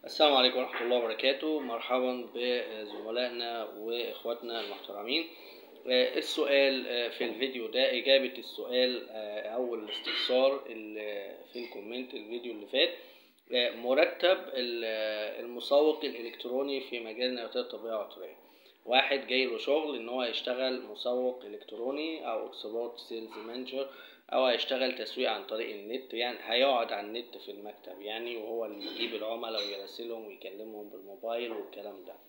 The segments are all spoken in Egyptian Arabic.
السلام عليكم ورحمة الله وبركاته مرحبا بزملائنا واخواتنا المحترمين آه، السؤال آه، في الفيديو ده اجابة السؤال آه، او الاستفسار اللي في الكومنت الفيديو اللي فات آه، مرتب ال- آه، المسوق الالكتروني في مجال النباتات الطبية والعطرية واحد جاي له شغل ان هو يشتغل مسوق الكتروني او اكسبورت سيلز مانجر او هيشتغل تسويق عن طريق النت يعني هيقعد على النت في المكتب يعني وهو اللي يجيب العملاء ويراسلهم ويكلمهم بالموبايل والكلام ده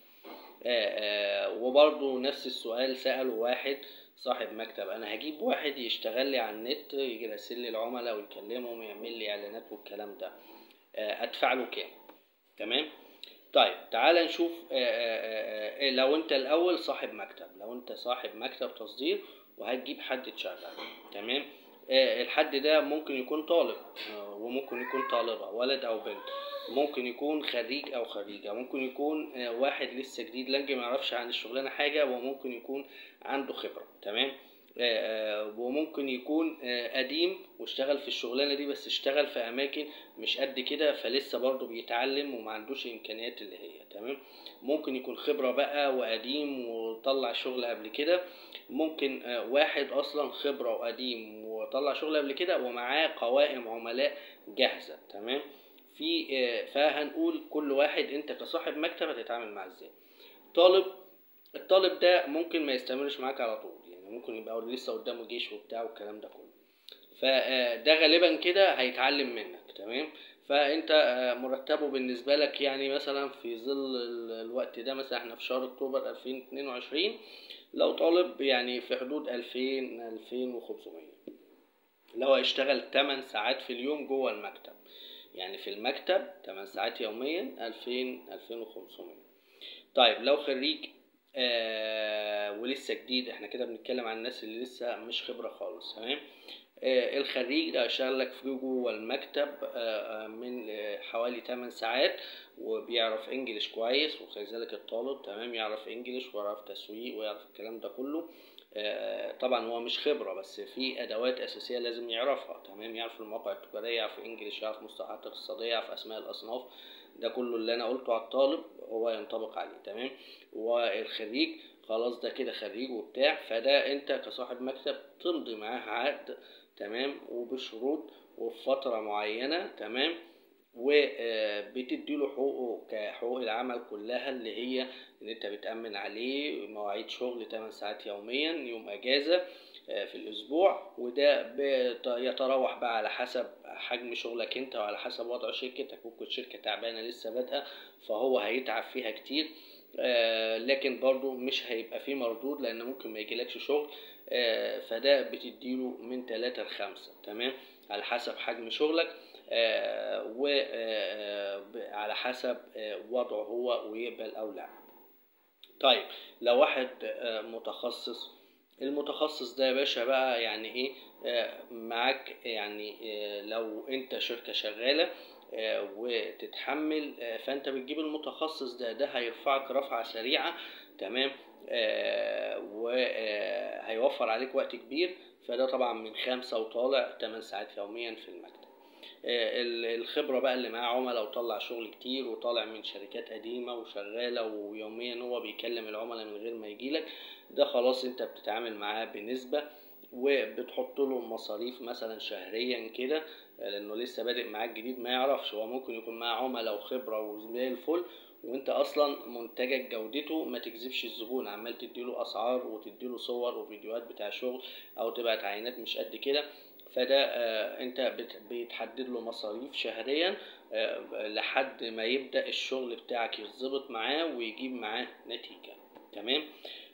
آه، آه، وبرضه نفس السؤال سأله واحد صاحب مكتب انا هجيب واحد يشتغل لي على النت يجي يراسل لي العملاء ويكلمهم ويعمل لي اعلانات والكلام ده آه، ادفع له كام تمام طيب تعال نشوف آه، آه، آه، لو انت الاول صاحب مكتب لو انت صاحب مكتب تصدير وهتجيب حد تشغل تمام آه، الحد ده ممكن يكون طالب آه، وممكن يكون طالبة ولد او بنت ممكن يكون خريج او خريجة ممكن يكون آه، واحد لسه جديد لنج ما يعرفش عن الشغلانة حاجة وممكن يكون عنده خبرة تمام آه، آه، وممكن يكون آه، قديم واشتغل في الشغلانة دي بس اشتغل في أماكن مش قد كده فلسه برضه بيتعلم وما عندوش إمكانيات اللي هي تمام ممكن يكون خبرة بقى وقديم وطلع شغل قبل كده ممكن آه، واحد أصلا خبرة وقديم وطلع شغل قبل كده ومعاه قوائم عملاء جاهزة تمام في آه، فهنقول كل واحد انت كصاحب مكتب هتتعامل معاه ازاي طالب الطالب ده ممكن ما يستمرش معاك على طول يعني ممكن يبقى لسه قدامه جيش وبتاع والكلام ده كله فده غالبا كده هيتعلم منك تمام فانت آه، مرتبه بالنسبه لك يعني مثلا في ظل ال- الوقت ده مثلا احنا في شهر اكتوبر 2022 لو طالب يعني في حدود 2000 2500 لو هيشتغل 8 ساعات في اليوم جوه المكتب يعني في المكتب 8 ساعات يوميا 2000 2500 طيب لو خريج آه ولسه جديد احنا كده بنتكلم عن الناس اللي لسه مش خبرة خالص تمام آه الخريج ده هيشتغل لك في جوه المكتب آه آه، من آه حوالي 8 ساعات وبيعرف انجليش كويس وكذلك الطالب تمام يعرف انجليش ويعرف تسويق ويعرف الكلام ده كله آه، طبعا هو مش خبرة بس في أدوات أساسية لازم يعرفها تمام يعرف المواقع التجارية يعرف إنجليش يعرف مصطلحات اقتصادية يعرف أسماء الأصناف ده كله اللي أنا قلته على الطالب هو ينطبق عليه تمام والخريج خلاص ده كده خريج وبتاع فده أنت كصاحب مكتب تمضي معاه عقد تمام وبشروط وفي فترة معينة تمام وبتدي له حقوقه كحقوق العمل كلها اللي هي ان انت بتأمن عليه مواعيد شغل 8 ساعات يوميا يوم اجازة آه، في الاسبوع وده بيت- يتراوح بقى على حسب حجم شغلك انت وعلى حسب وضع شركتك ممكن شركة تعبانة لسه بادئة فهو هيتعب فيها كتير آه، لكن برضو مش هيبقى فيه مردود لان ممكن ما يجيلكش شغل آه، فده بتديله من 3 ل 5 تمام على حسب حجم شغلك وعلى حسب آه، وضعه هو ويقبل او لا طيب لو واحد آه، متخصص المتخصص ده يا باشا بقى يعني ايه آه، معاك يعني آه، لو انت شركة شغالة آه، وتتحمل آه، فانت بتجيب المتخصص ده ده هيرفعك رفعة سريعة تمام وهيوفر عليك وقت كبير فده طبعا من خمسة وطالع 8 ساعات يوميا في المكتب آه، ال- الخبرة بقى اللي معاه عملاء وطلع شغل كتير وطالع من شركات قديمة وشغالة ويوميا هو بيكلم العملاء من غير ما يجيلك ده خلاص انت بتتعامل معاه بنسبة وبتحط له مصاريف مثلا شهريا كده آه، لانه لسه بادئ معاك جديد ما يعرفش هو ممكن يكون معاه عملاء وخبرة وزي الفل وانت اصلا منتجك جودته ما تجذبش الزبون عمال تديله اسعار وتديله صور وفيديوهات بتاع شغل او تبعت عينات مش قد كده فده آه، انت بت- بيتحدد له مصاريف شهريا آه، لحد ما يبدأ الشغل بتاعك يتظبط معاه ويجيب معاه نتيجة تمام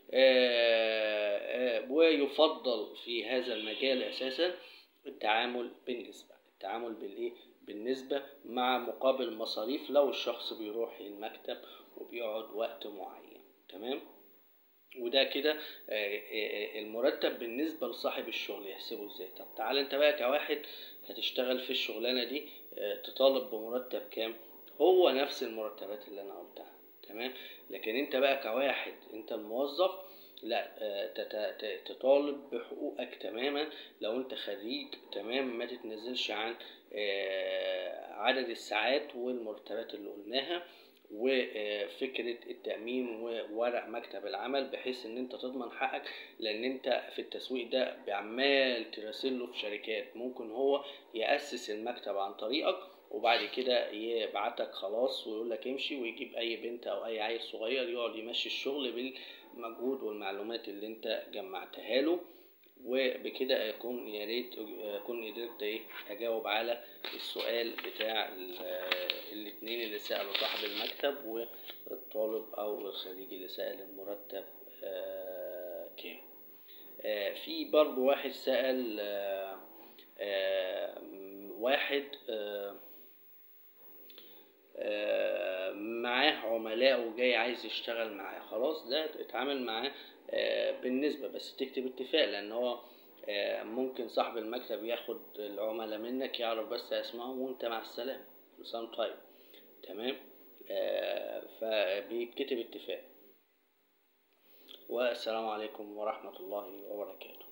آه، آه، ويفضل في هذا المجال اساسا التعامل بالنسبة التعامل بالايه بالنسبة مع مقابل مصاريف لو الشخص بيروح المكتب وبيقعد وقت معين تمام وده كده آه، آه، آه، المرتب بالنسبة لصاحب الشغل يحسبه ازاي طب تعال انت بقى كواحد هتشتغل في الشغلانة دي آه، تطالب بمرتب كام هو نفس المرتبات اللي انا قلتها تمام لكن انت بقى كواحد انت الموظف لا آه، تت- ت- تطالب بحقوقك تماما لو انت خريج تمام ما تتنزلش عن آه، عدد الساعات والمرتبات اللي قلناها وفكرة التأمين وورق مكتب العمل بحيث ان انت تضمن حقك لان انت في التسويق ده بعمال تراسله في شركات ممكن هو يأسس المكتب عن طريقك وبعد كده يبعتك خلاص ويقول لك امشي ويجيب اي بنت او اي عيل صغير يقعد يمشي الشغل بالمجهود والمعلومات اللي انت جمعتها له وبكده يكون يا ريت اكون قدرت ايه اجاوب على السؤال بتاع ال- الاتنين اللي سالوا صاحب المكتب والطالب او الخريج اللي سال المرتب آه، كام آه، في برضو واحد سال آه، آه، واحد آه، آه، معاه عملاء وجاي عايز يشتغل معاه خلاص ده اتعامل معاه آه، بالنسبة بس تكتب اتفاق لان هو آه، ممكن صاحب المكتب ياخد العملاء منك يعرف بس اسمائهم وانت مع السلامة سام طيب تمام آه، فبيتكتب اتفاق والسلام عليكم ورحمة الله وبركاته